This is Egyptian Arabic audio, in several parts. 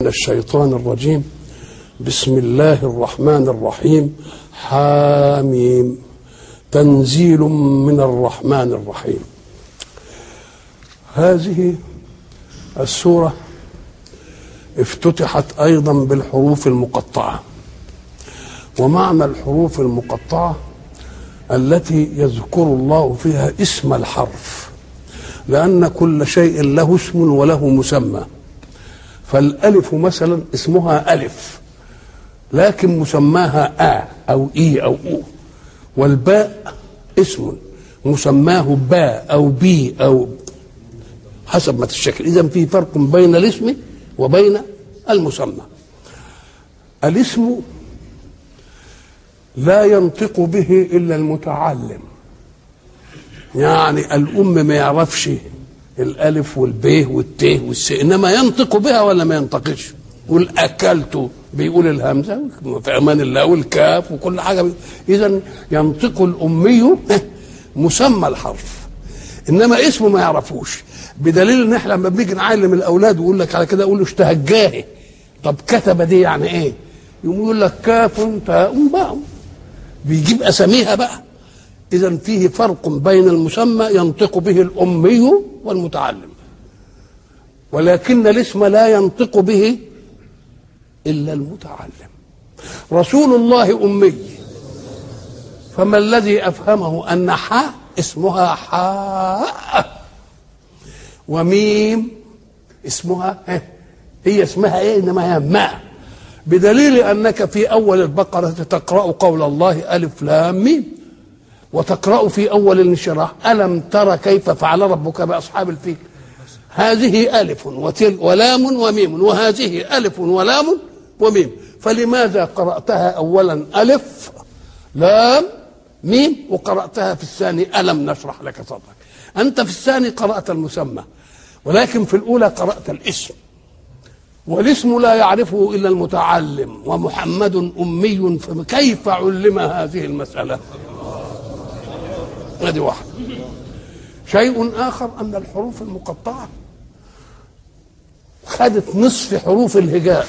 من الشيطان الرجيم بسم الله الرحمن الرحيم حاميم تنزيل من الرحمن الرحيم هذه السوره افتتحت ايضا بالحروف المقطعه ومعنى الحروف المقطعه التي يذكر الله فيها اسم الحرف لان كل شيء له اسم وله مسمى فالالف مثلا اسمها الف لكن مسماها ا او اي او او والباء اسم مسماه باء او بي او حسب ما تشكل اذا في فرق بين الاسم وبين المسمى الاسم لا ينطق به الا المتعلم يعني الام ما يعرفش الالف والب والت والس انما ينطق بها ولا ما ينطقش يقول اكلت بيقول الهمزه في امان الله والكاف وكل حاجه اذا ينطق الامي مسمى الحرف انما اسمه ما يعرفوش بدليل ان احنا لما بنيجي نعلم الاولاد ويقول لك على كده اقول له اشتهجاه طب كتب دي يعني ايه؟ يقوم يقول لك كاف تاء باء بيجيب اساميها بقى اذا فيه فرق بين المسمى ينطق به الامي والمتعلم ولكن الاسم لا ينطق به الا المتعلم رسول الله امي فما الذي افهمه ان حاء اسمها حاء وميم اسمها هي اسمها ايه انما هي ماء بدليل انك في اول البقره تقرا قول الله الف لام ميم وتقرا في اول الانشراح الم تر كيف فعل ربك باصحاب الفيل هذه الف وتل ولام وميم وهذه الف ولام وميم فلماذا قراتها اولا الف لام ميم وقراتها في الثاني الم نشرح لك صدرك انت في الثاني قرات المسمى ولكن في الاولى قرات الاسم والاسم لا يعرفه الا المتعلم ومحمد امي فكيف علم هذه المساله هذه واحده شيء اخر ان الحروف المقطعه خدت نصف حروف الهجاء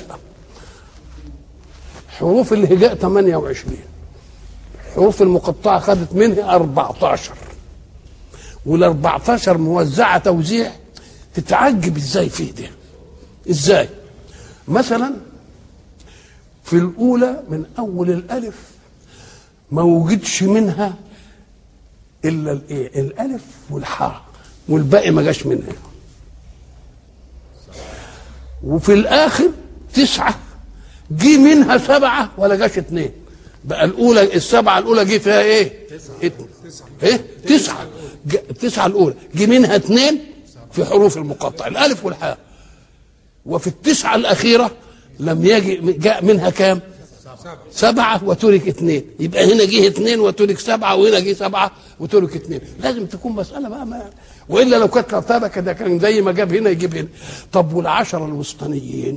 حروف الهجاء 28 الحروف المقطعه خدت منها 14 وال 14 موزعه توزيع تتعجب ازاي فيه ده ازاي مثلا في الاولى من اول الالف ما وجدش منها الا الايه الالف والحاء والباقي ما جاش منها وفي الاخر تسعه جه منها سبعه ولا جاش اثنين بقى الاولى السبعه الاولى جه فيها ايه؟ تسعه ايه؟ تسعه التسعه الاولى جه منها اثنين في حروف المقطع الالف والحاء وفي التسعه الاخيره لم يجي جاء منها كام؟ سبعة وترك اثنين يبقى هنا جه اثنين وترك سبعة وهنا جه سبعة وترك اثنين لازم تكون مسألة بقى ما وإلا لو كانت ترتبة كده كان زي ما جاب هنا يجيب هنا طب والعشرة الوسطانيين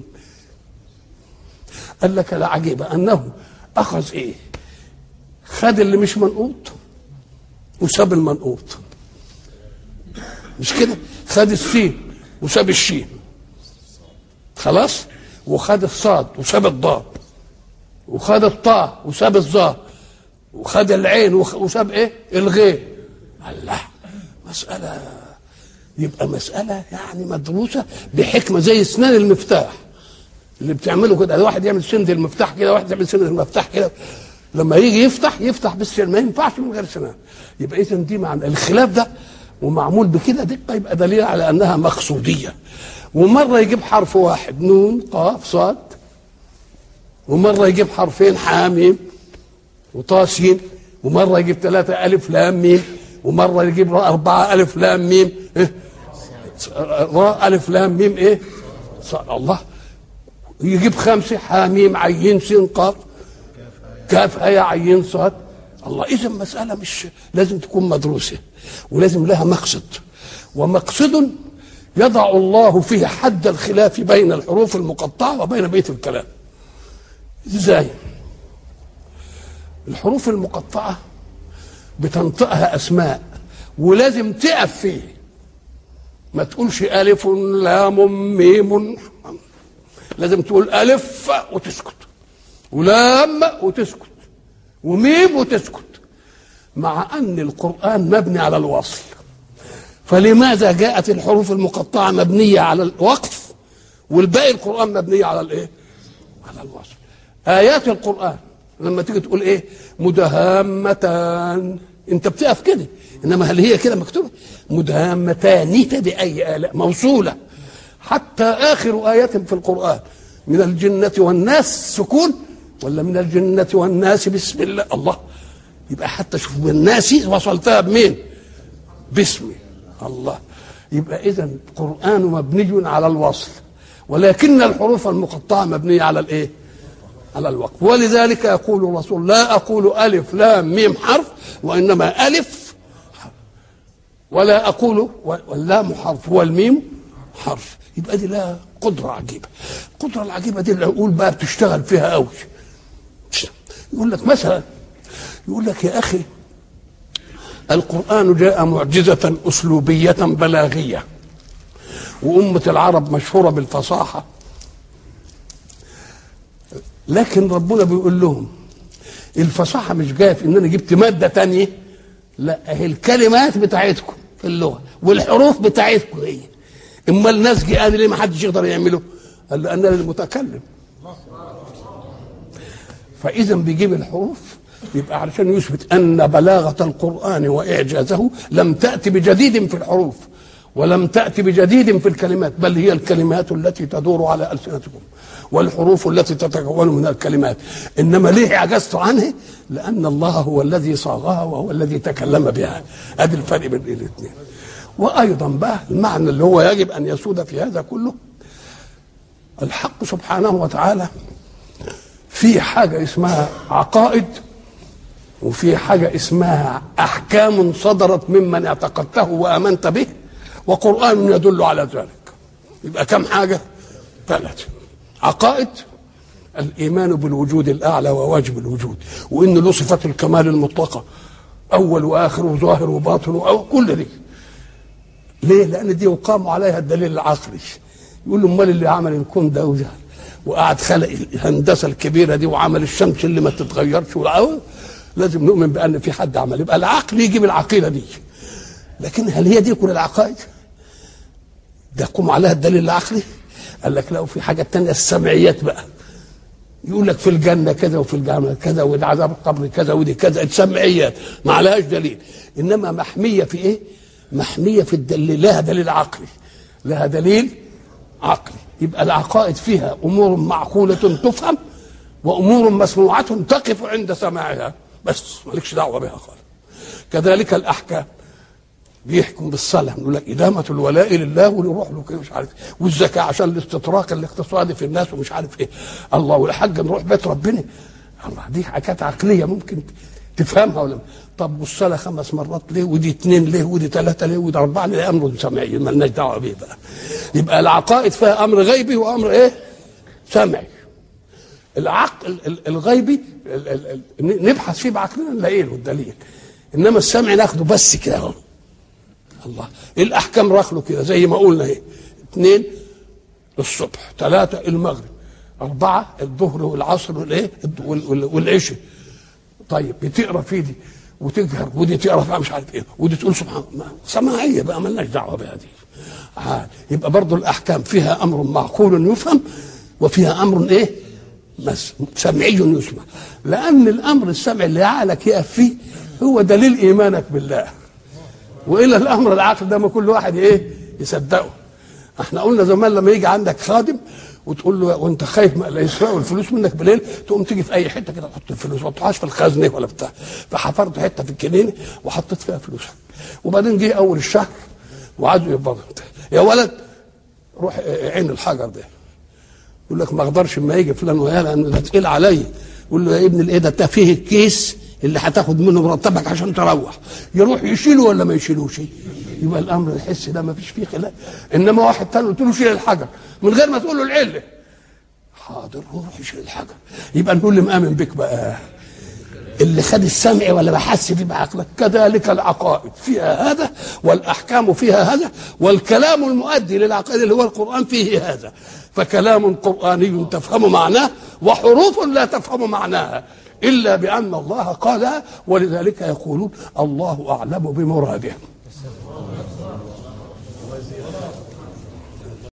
قال لك العجيب أنه أخذ إيه خد اللي مش منقوط وساب المنقوط مش كده خد السين وساب الشين خلاص وخد الصاد وساب الضاد وخد الطاء وساب الظاء وخد العين وساب ايه الغين الله مسألة يبقى مسألة يعني مدروسة بحكمة زي اسنان المفتاح اللي بتعمله كده واحد يعمل سند المفتاح كده واحد يعمل سند المفتاح كده لما يجي يفتح يفتح بالسن ما ينفعش من غير سنان يبقى اذا دي معنى الخلاف ده ومعمول بكده دقه يبقى دليل على انها مقصوديه ومره يجيب حرف واحد نون قاف صاد ومره يجيب حرفين حاميم وطاسين ومره يجيب ثلاثه الف لام ميم ومره يجيب اربعه الف لام ميم إيه؟ راء الف لام ميم ايه الله يجيب خمسه حاميم عين سين قاف كاف هيا عين صاد الله اذا مساله مش لازم تكون مدروسه ولازم لها مقصد ومقصد يضع الله فيه حد الخلاف بين الحروف المقطعه وبين بيت الكلام ازاي الحروف المقطعه بتنطقها اسماء ولازم تقف فيه ما تقولش الف لام ميم لازم تقول الف وتسكت ولام وتسكت وميم وتسكت مع ان القران مبني على الوصل فلماذا جاءت الحروف المقطعه مبنيه على الوقف والباقي القران مبنيه على الايه على الوصل ايات القران لما تيجي تقول ايه مدهامتان انت بتقف كده انما هل هي كده مكتوبه مدهامتان تدي اي الاء موصوله حتى اخر ايه في القران من الجنه والناس سكون ولا من الجنه والناس بسم الله الله يبقى حتى شوف بالناس وصلتها بمين باسمي الله يبقى اذا القران مبني على الوصل ولكن الحروف المقطعه مبنيه على الايه على الوقف ولذلك يقول الرسول لا اقول الف لام ميم حرف وانما الف حرف ولا اقول واللام حرف والميم حرف يبقى دي لها قدره عجيبه القدره العجيبه دي العقول بقى بتشتغل فيها قوي يقول لك مثلا يقول لك يا اخي القران جاء معجزه اسلوبيه بلاغيه وامه العرب مشهوره بالفصاحه لكن ربنا بيقول لهم الفصاحه مش جايه في ان انا جبت ماده تانية لا هي الكلمات بتاعتكم في اللغه والحروف بتاعتكم هي اما الناس جه قال ليه ما حدش يقدر يعمله قال له انا المتكلم فاذا بيجيب الحروف يبقى علشان يثبت ان بلاغه القران واعجازه لم تاتي بجديد في الحروف ولم تأتي بجديد في الكلمات بل هي الكلمات التي تدور على ألسنتكم والحروف التي تتكون من الكلمات إنما ليه عجزت عنه لأن الله هو الذي صاغها وهو الذي تكلم بها هذا الفرق بين الاثنين وأيضا بقى المعنى اللي هو يجب أن يسود في هذا كله الحق سبحانه وتعالى في حاجة اسمها عقائد وفي حاجة اسمها أحكام صدرت ممن اعتقدته وآمنت به وقرآن يدل على ذلك يبقى كم حاجة ثلاثة عقائد الإيمان بالوجود الأعلى وواجب الوجود وإن له صفة الكمال المطلقة أول وآخر وظاهر وباطن أو كل دي ليه؟ لأن دي يقام عليها الدليل العقلي يقول له أمال اللي عمل الكون ده وده وقعد خلق الهندسة الكبيرة دي وعمل الشمس اللي ما تتغيرش لازم نؤمن بأن في حد عمل يبقى العقل يجيب العقيدة دي لكن هل هي دي كل العقائد؟ ده يقوم عليها الدليل العقلي قال لك لا وفي حاجة تانية السمعيات بقى يقول لك في الجنة كذا وفي الجنة كذا وفي عذاب القبر كذا ودي كذا السمعيات ما عليهاش دليل إنما محمية في إيه؟ محمية في الدليل لها دليل عقلي لها دليل عقلي يبقى العقائد فيها أمور معقولة تفهم وأمور مسموعة تقف عند سماعها بس مالكش دعوة بها خالص كذلك الأحكام بيحكم بالصلاه يقول لك ادامه الولاء لله ونروح له كده مش عارف والزكاه عشان الاستطراق الاقتصادي في الناس ومش عارف ايه الله والحج نروح بيت ربنا الله دي حاجات عقليه ممكن تفهمها ولا طب والصلاه خمس مرات ليه ودي اثنين ليه ودي ثلاثه ليه ودي اربعه ليه امر سمعي مالناش دعوه بيه بقى يبقى العقائد فيها امر غيبي وامر ايه؟ سمعي العقل الغيبي نبحث فيه بعقلنا نلاقيه له الدليل انما السمع ناخده بس كده اهو الله الاحكام رخله كده زي ما قلنا ايه اثنين الصبح ثلاثة المغرب أربعة الظهر والعصر والإيه والعشاء طيب بتقرا في دي وتجهر ودي تقرا فيها مش عارف ايه ودي تقول سبحان الله سماعيه بقى مالناش دعوه بها دي آه. يبقى برضه الاحكام فيها امر معقول يفهم وفيها امر ايه سمعي يسمع لان الامر السمعي اللي عقلك يقف فيه هو دليل ايمانك بالله والا الامر العقل ده ما كل واحد ايه يصدقه احنا قلنا زمان لما يجي عندك خادم وتقول له وانت خايف لا يسرقوا الفلوس منك بالليل تقوم تيجي في اي حته كده تحط الفلوس ما تحطهاش في الخزنه ولا بتاع فحفرت حته في الكنينه وحطيت فيها فلوسك وبعدين جه اول الشهر وعادوا يقبضوا يا ولد روح عين الحجر ده يقول لك ما اقدرش اما يجي فلان ويا لان ده تقيل عليا يقول له يا ابن الايه ده فيه الكيس اللي هتاخد منه مرتبك عشان تروح يروح يشيله ولا ما يشيلوش يبقى الامر الحسي ده ما فيش فيه خلاف انما واحد تاني قلت له شيل الحجر من غير ما تقول له العله حاضر روح يشيل الحجر يبقى نقول له مآمن بك بقى اللي خد السمع ولا بحس فيه بعقلك كذلك العقائد فيها هذا والاحكام فيها هذا والكلام المؤدي للعقائد اللي هو القران فيه هذا فكلام قراني تفهم معناه وحروف لا تفهم معناها الا بان الله قالها ولذلك يقولون الله اعلم بمراده